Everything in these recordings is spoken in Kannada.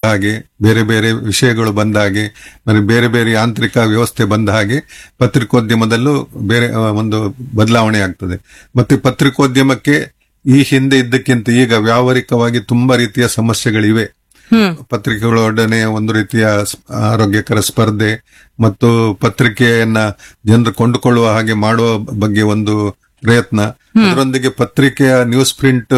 ಹಾಗೆ ಬೇರೆ ಬೇರೆ ವಿಷಯಗಳು ಬಂದ ಹಾಗೆ ಮತ್ತೆ ಬೇರೆ ಬೇರೆ ಯಾಂತ್ರಿಕ ವ್ಯವಸ್ಥೆ ಬಂದ ಹಾಗೆ ಪತ್ರಿಕೋದ್ಯಮದಲ್ಲೂ ಬೇರೆ ಆ, ಒಂದು ಬದಲಾವಣೆ ಆಗ್ತದೆ ಮತ್ತೆ ಪತ್ರಿಕೋದ್ಯಮಕ್ಕೆ ಈ ಹಿಂದೆ ಇದ್ದಕ್ಕಿಂತ ಈಗ ವ್ಯಾವಹಾರಿಕವಾಗಿ ತುಂಬಾ ರೀತಿಯ ಸಮಸ್ಯೆಗಳಿವೆ ಹ್ಮ್ ಪತ್ರಿಕೆಗಳೊಡನೆ ಒಂದು ರೀತಿಯ ಸ್- ಆರೋಗ್ಯಕರ ಸ್ಪರ್ಧೆ ಮತ್ತು ಪತ್ರಿಕೆಯನ್ನ ಜನರು ಕೊಂಡುಕೊಳ್ಳುವ ಹಾಗೆ ಮಾಡುವ ಬಗ್ಗೆ ಒಂದು ಪ್ರಯತ್ನ ಅದರೊಂದಿಗೆ ಪತ್ರಿಕೆಯ ನ್ಯೂಸ್ ಪ್ರಿಂಟ್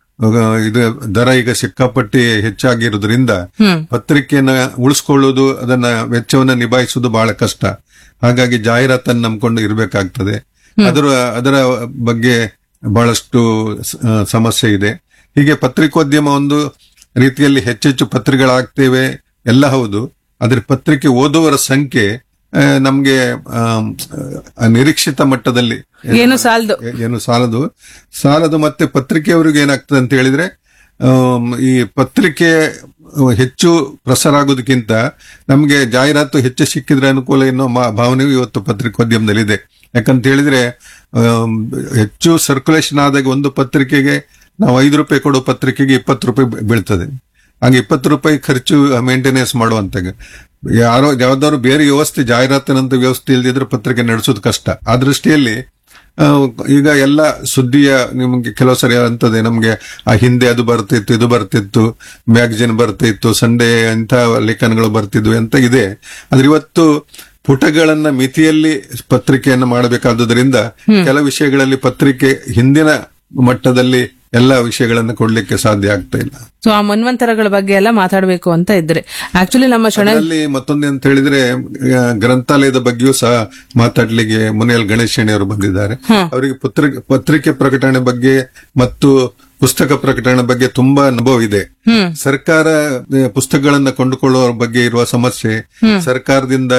ಇದು ದರ ಈಗ ಸಿಕ್ಕಾಪಟ್ಟಿ ಹೆಚ್ಚಾಗಿರುವುದರಿಂದ ಹ್ಮ್ ಪತ್ರಿಕೆಯನ್ನ ಉಳಿಸ್ಕೊಳ್ಳುವುದು ಅದನ್ನ ವೆಚ್ಚವನ್ನ ನಿಭಾಯಿಸುವುದು ಬಹಳ ಕಷ್ಟ ಹಾಗಾಗಿ ಜಾಹೀರಾತನ್ನು ನಂಬ್ಕೊಂಡು ಇರಬೇಕಾಗ್ತದೆ ಅದರ ಅದರ ಬಗ್ಗೆ ಬಹಳಷ್ಟು ಸ- ಆ, ಸಮಸ್ಯೆ ಇದೆ ಹೀಗೆ ಪತ್ರಿಕೋದ್ಯಮ ಒಂದು ರೀತಿಯಲ್ಲಿ ಹೆಚ್ಚೆಚ್ಚು ಪತ್ರಿಕೆಗಳಾಗ್ತೇವೆ ಎಲ್ಲ ಹೌದು ಆದ್ರೆ ಪತ್ರಿಕೆ ಓದುವರ ಸಂಖ್ಯೆ ಆ, ನಮ್ಗೆ ಆಮ್, ಆ, ನಿರೀಕ್ಷಿತ ಮಟ್ಟದಲ್ಲಿ ಏನು ಸಾಲದು ಏ- ಏನು ಸಾಲದು ಸಾಲದು ಮತ್ತೆ ಪತ್ರಿಕೆಯವರಿಗೆ ಏನಾಗ್ತದೆ ಅಂತ ಹೇಳಿದ್ರೆ ಆಮ್, ಈ ಪತ್ರಿಕೆ ಹೆಚ್ಚು ಪ್ರಸಾರ ಆಗೋದಕ್ಕಿಂತ ನಮಗೆ ಜಾಹೀರಾತು ಹೆಚ್ಚು ಸಿಕ್ಕಿದ್ರೆ ಅನುಕೂಲ ಎನ್ನುವ ಮಾ- ಭಾವನೆಯು ಇವತ್ತು ಪತ್ರಿಕೋದ್ಯಮದಲ್ಲಿ ಇದೆ ಯಾಕಂತ ಹೇಳಿದ್ರೆ ಆಮ್, ಹೆಚ್ಚು ಸರ್ಕ್ಯುಲೇಷನ್ ಆದಾಗ ಒಂದು ಪತ್ರಿಕೆಗೆ ನಾವು ಐದು ರೂಪಾಯಿ ಕೊಡೋ ಪತ್ರಿಕೆಗೆ ಇಪ್ಪತ್ತು ರೂಪಾಯಿ ಬೀ- ಬೀಳ್ತದೆ ಹಾಗೆ ಇಪ್ಪತ್ತು ರೂಪಾಯಿ ಖರ್ಚು ಮೇಂಟೆನೆನ್ಸ್ ಮಾಡುವಂತಾಗ ಯಾರೋ ಯಾವ್ದಾದ್ರು ಬೇರೆ ವ್ಯವಸ್ಥೆ ಜಾಹೀರಾತಿನಂತ ವ್ಯವಸ್ಥೆ ಇಲ್ದಿದ್ರೆ ಪತ್ರಿಕೆ ನಡೆಸೋದು ಕಷ್ಟ ಆ ದೃಷ್ಟಿಯಲ್ಲಿ ಆ, ಈಗ ಎಲ್ಲ ಸುದ್ದಿಯ ನಿಮಗೆ ಕೆಲವು ಸರಿ ಅಂತದೆ ನಮಗೆ ಆ ಹಿಂದೆ ಅದು ಬರ್ತಿತ್ತು ಇದು ಬರ್ತಿತ್ತು ಮ್ಯಾಗಜಿನ್ ಬರ್ತಿತ್ತು ಸಂಡೇ ಅಂತ ಲೇಖನಗಳು ಬರ್ತಿದ್ವು ಅಂತ ಇದೆ ಆದ್ರೆ ಇವತ್ತು ಪುಟಗಳನ್ನ ಮಿತಿಯಲ್ಲಿ ಪತ್ರಿಕೆಯನ್ನು ಮಾಡಬೇಕಾದುದರಿಂದ ಕೆಲ ವಿಷಯಗಳಲ್ಲಿ ಪತ್ರಿಕೆ ಹಿಂದಿನ ಮಟ್ಟದಲ್ಲಿ ಎಲ್ಲ ವಿಷಯಗಳನ್ನು ಕೊಡ್ಲಿಕ್ಕೆ ಸಾಧ್ಯ ಆಗ್ತಾ ಇಲ್ಲ ಸೊ ಆ ಮನ್ವಂತರಗಳ ಬಗ್ಗೆ ಎಲ್ಲ ಮಾತಾಡಬೇಕು ಅಂತ ಇದ್ರೆ ಆಕ್ಚುಲಿ ನಮ್ಮ ಶಣ ಅದರಲ್ಲಿ ಮತ್ತೊಂದು ಅಂತ ಹೇಳಿದ್ರೆ ಆ, ಗ್ರಂಥಾಲಯದ ಬಗ್ಗೆಯೂ ಸಹ ಮಾತಾಡ್ಲಿಕ್ಕೆ ಮುನಿಯಲ್ ಗಣೇಶಣಿ ಅವರು ಬಂದಿದ್ದಾರೆ ಅವರಿಗೆ ಪತ್ರಿಕೆ ಪತ್ರಿಕೆ ಪ್ರಕಟಣೆ ಬಗ್ಗೆ ಮತ್ತು ಪುಸ್ತಕ ಪ್ರಕಟಣೆ ಬಗ್ಗೆ ತುಂಬಾ ಅನುಭವ ಇದೆ ಸರ್ಕಾರ ಆ, ಪುಸ್ತಕಗಳನ್ನ ಕೊಂಡುಕೊಳ್ಳುವ ಬಗ್ಗೆ ಇರುವ ಸಮಸ್ಯೆ ಸರ್ಕಾರದಿಂದ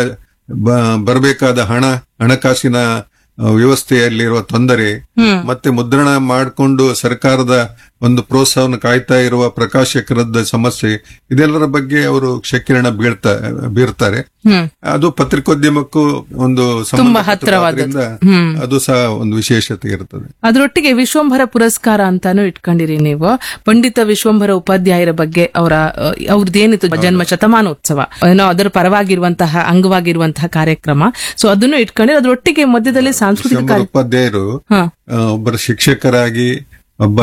ಬ- ಬರಬೇಕಾದ ಹಣ ಹಣಕಾಸಿನ ಆ, ವ್ಯವಸ್ಥೆಯಲ್ಲಿರುವ ತೊಂದರೆ ಮತ್ತೆ ಮುದ್ರಣ ಮಾಡಿಕೊಂಡು ಸರ್ಕಾರದ ಒಂದು ಪ್ರೋತ್ಸಾಹವನ್ನು ಕಾಯ್ತಾ ಇರುವ ಪ್ರಕಾಶಕರದ ಸಮಸ್ಯೆ ಇದೆಲ್ಲರ ಬಗ್ಗೆ ಅವರು ಕ್ಷಕಿರಣ ಬೀಳ್ತಾ ಬೀರ್ತಾರೆ ಹ್ಮ್ ಅದು ಪತ್ರಿಕೋದ್ಯಮಕ್ಕೂ ಒಂದು ತುಂಬಾ ಹತ್ತಿರವಾದದ್ದು. ಸಂಬಂಧಪಟ್ಟದ್ರಿಂದ ಅದು ಸಹ ಒಂದು ವಿಶೇಷತೆ ಇರುತ್ತದೆ ಅದರೊಟ್ಟಿಗೆ ವಿಶ್ವಂಭರ ಪುರಸ್ಕಾರ ಅಂತಾನು ಇಟ್ಕೊಂಡಿರಿ ನೀವು ಪಂಡಿತ ವಿಶ್ವಂಭರ ಉಪಾಧ್ಯಾಯರ ಬಗ್ಗೆ ಅವರ ಅವ್ರದ್ದೇನಿತ್ತು ಜನ್ಮ ಶತಮಾನೋತ್ಸವ ಏನೋ ಅದರ ಪರವಾಗಿರುವಂತಹ ಅಂಗವಾಗಿರುವಂತಹ ಕಾರ್ಯಕ್ರಮ ಸೊ ಅದನ್ನು ಇಟ್ಕೊಂಡಿರಿ ಅದರೊಟ್ಟಿಗೆ ಮಧ್ಯದಲ್ಲಿ ಸಾಂಸ್ಕೃತಿಕ ಶಂಭರ್ ಕಾರ್ಯ ಉಪಾಧ್ಯಾಯರು ಹಾ ಆ, ಒಬ್ಬರ ಶಿಕ್ಷಕರಾಗಿ ಒಬ್ಬ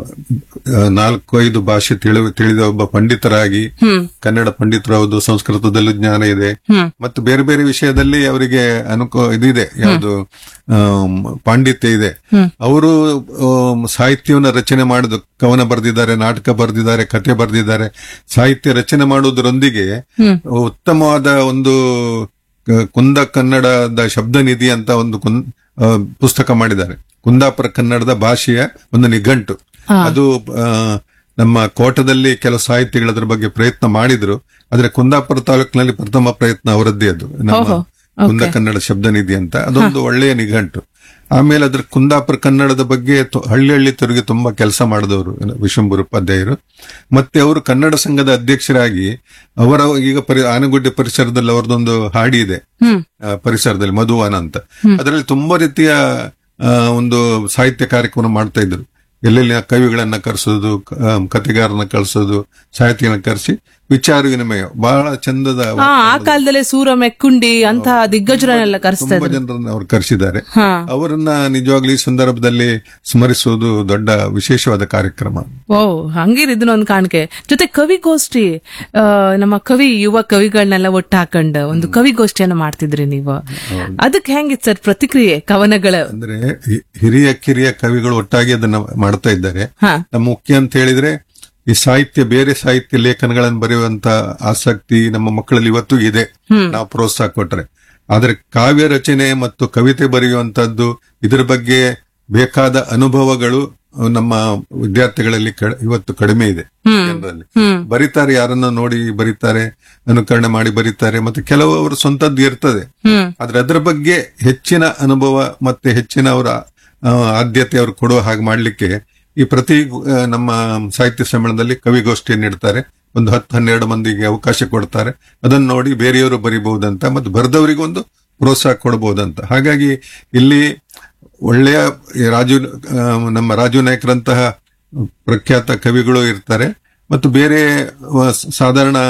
ಆ, ನಾಲ್ಕು ಐದು ಭಾಷೆ ತಿಳಿದ ತಿಳಿದ ಒಬ್ಬ ಪಂಡಿತರಾಗಿ ಹ್ಮ್ ಕನ್ನಡ ಪಂಡಿತರು ಹೌದು ಸಂಸ್ಕೃತದಲ್ಲೂ ಜ್ಞಾನ ಇದೆ ಹ್ಮ್ ಮತ್ತು ಬೇರೆ ಬೇರೆ ವಿಷಯದಲ್ಲಿ ಅವರಿಗೆ ಅನುಕೂ ಇದಿದೆ ಯಾವುದು ಆಮ್, ಪಾಂಡಿತ್ಯ ಇದೆ ಅವರು ಆಮ್, ಸಾಹಿತ್ಯವನ್ನ ರಚನೆ ಮಾಡುದು ಕವನ ಬರೆದಿದ್ದಾರೆ ನಾಟಕ ಬರೆದಿದ್ದಾರೆ ಕತೆ ಬರೆದಿದ್ದಾರೆ ಸಾಹಿತ್ಯ ರಚನೆ ಮಾಡುವುದರೊಂದಿಗೆ ಹ್ಮ್. ಉತ್ತಮವಾದ ಒಂದು ಕ- ಕುಂದ ಕನ್ನಡದ ಶಬ್ದ ನಿಧಿ ಅಂತ ಒಂದು ಕುನ್- ಆ, ಪುಸ್ತಕ ಮಾಡಿದ್ದಾರೆ ಕುಂದಾಪುರ ಕನ್ನಡದ ಭಾಷೆಯ ಒಂದು ನಿಘಂಟು ಅದು ಆ, ನಮ್ಮ ಕೋಟದಲ್ಲಿ ಕೆಲವು ಸಾಹಿತಿಗಳು ಅದರ ಬಗ್ಗೆ ಪ್ರಯತ್ನ ಮಾಡಿದ್ರು ಆದ್ರೆ ಕುಂದಾಪುರ ತಾಲೂಕಿನಲ್ಲಿ ಪ್ರಥಮ ಪ್ರಯತ್ನ ಅವರದ್ದೇ ಅದು ನಮ್ಮ ಓಹೋ, ಕುಂದ ಕನ್ನಡ ಶಬ್ದ ನಿಧಿ ಅಂತ ಅದೊಂದು ಒಳ್ಳೆಯ ನಿಘಂಟು ಆಮೇಲೆ ಅದ್ರ ಕುಂದಾಪುರ ಕನ್ನಡದ ಬಗ್ಗೆ ತು- ಹಳ್ಳಿ ಹಳ್ಳಿ ತಿರುಗಿ ತುಂಬಾ ಕೆಲಸ ಮಾಡಿದವರು ವಿಶ್ವಂಬುರ ಉಪಾಧ್ಯಾಯರು ಮತ್ತೆ ಅವರು ಕನ್ನಡ ಸಂಘದ ಅಧ್ಯಕ್ಷರಾಗಿ ಅವರ ಈಗ ಪರಿ ಆನಗುಡ್ಡೆ ಪರಿಸರದಲ್ಲಿ ಅವರದೊಂದು ಹಾಡಿ ಇದೆ ಹ್ಮ್ ಆ, ಪರಿಸರದಲ್ಲಿ ಮಧುವನ ಅಂತ ಅದರಲ್ಲಿ ತುಂಬಾ ರೀತಿಯ ಆ, ಒಂದು ಸಾಹಿತ್ಯ ಕಾರ್ಯಕ್ರಮ ಮಾಡ್ತಾ ಇದ್ರು ಎಲ್ಲೆಲ್ಲಿ ಕವಿಗಳನ್ನ ಕರೆಸೋದು ಕ- ಆ, ಕಥೆಗಾರನ ಕಳಿಸೋದು ಸಾಹಿತ್ಯನ ಕರೆಸಿ ವಿಚಾರ ವಿನಿಮಯ ಬಹಳ ಚಂದದ ಹಾ ಆ ಕಾಲದಲ್ಲೇ ಸೂರ ಮೆಕ್ಕುಂಡಿ ಅಂತಹ ದಿಗ್ಗಜರನ್ನೆಲ್ಲ ಕರೆಸ್ತಾ ತುಂಬಾ ಜನರನ್ನ ಅವ್ರು ಕರೆಸಿದ್ದಾರೆ ಹಾ ಅವರನ್ನ ನಿಜವಾಗ್ಲೂ ಈ ಸಂದರ್ಭದಲ್ಲಿ ಸ್ಮರಿಸುವುದು ದೊಡ್ಡ ವಿಶೇಷವಾದ ಕಾರ್ಯಕ್ರಮ ಓ ಹಂಗಿರ್ ಇದನ್ನೊಂದು ಕಾಣಿಕೆ ಜೊತೆ ಕವಿಗೋಷ್ಠಿ ಆ, ನಮ್ಮ ಕವಿ ಯುವ ಕವಿಗಳನ್ನೆಲ್ಲ ಒಟ್ಟು ಹಾಕೊಂಡ್ ಒಂದು ಕವಿಗೋಷ್ಠಿಯನ್ನ ಮಾಡ್ತಿದ್ರಿ ನೀವು ಅದಕ್ಕೆ ಹೆಂಗಿತ್ತು ಸರ್ ಪ್ರತಿಕ್ರಿಯೆ ಕವನಗಳ ಅಂದ್ರೆ ಹಿ- ಹಿರಿಯ ಕಿರಿಯ ಕವಿಗಳು ಒಟ್ಟಾಗಿ ಅದನ್ನ ಮಾಡ್ತಾ ಇದ್ದಾರೆ ಹಾ ನಮ್ಮ ಮುಖ್ಯ ಅಂತ ಹೇಳಿದ್ರೆ ಈ ಸಾಹಿತ್ಯ ಬೇರೆ ಸಾಹಿತ್ಯ ಲೇಖನಗಳನ್ನು ಬರೆಯುವಂತ ಆಸಕ್ತಿ ನಮ್ಮ ಮಕ್ಕಳಲ್ಲಿ ಇವತ್ತು ಇದೆ ನಾವು ಪ್ರೋತ್ಸಾಹ ಕೊಟ್ರೆ ಆದ್ರೆ ಕಾವ್ಯ ರಚನೆ ಮತ್ತು ಕವಿತೆ ಬರೆಯುವಂತದ್ದು ಇದ್ರ ಬಗ್ಗೆ ಬೇಕಾದ ಅನುಭವಗಳು ನಮ್ಮ ವಿದ್ಯಾರ್ಥಿಗಳಲ್ಲಿ ಕಡ- ಇವತ್ತು ಕಡಿಮೆ ಇದೆ ಜನರಲ್ಲಿ ಹ್ಮ್ ಬರೀತಾರೆ ಯಾರನ್ನ ನೋಡಿ ಬರೀತಾರೆ ಅನುಕರಣೆ ಮಾಡಿ ಬರೀತಾರೆ ಮತ್ತೆ ಕೆಲವು ಅವರ ಸ್ವಂತದ್ದು ಇರ್ತದೆ ಹ್ಮ್ ಆದ್ರೆ ಅದರ ಬಗ್ಗೆ ಹೆಚ್ಚಿನ ಅನುಭವ ಮತ್ತೆ ಹೆಚ್ಚಿನ ಅವರ ಆ, ಆದ್ಯತೆ ಅವರು ಕೊಡುವ ಹಾಗೆ ಮಾಡ್ಲಿಕ್ಕೆ ಈ ಪ್ರತಿ ಆ, ನಮ್ಮ ಸಾಹಿತ್ಯ ಸಮ್ಮೇಳನದಲ್ಲಿ ಕವಿಗೋಷ್ಠಿಯನ್ನು ಇಡ್ತಾರೆ ಒಂದು ಹತ್ತು ಹನ್ನೆರಡು ಮಂದಿಗೆ ಅವಕಾಶ ಕೊಡ್ತಾರೆ ಅದನ್ನು ನೋಡಿ ಬೇರೆಯವರು ಬರಿಬಹುದಂತ ಮತ್ತು ಬರೆದವರಿಗೂ ಒಂದು ಪ್ರೋತ್ಸಾಹ ಕೊಡಬಹುದಂತ ಹಾಗಾಗಿ ಇಲ್ಲಿ ಒಳ್ಳೆಯ ಈ ರಾಜು ಆ, ನಮ್ಮ ರಾಜು ನಾಯ್ಕರಂತಹ ಪ್ರಖ್ಯಾತ ಕವಿಗಳು ಇರ್ತಾರೆ ಮತ್ತು ಬೇರೆ ಆ, ಸಾಧಾರಣ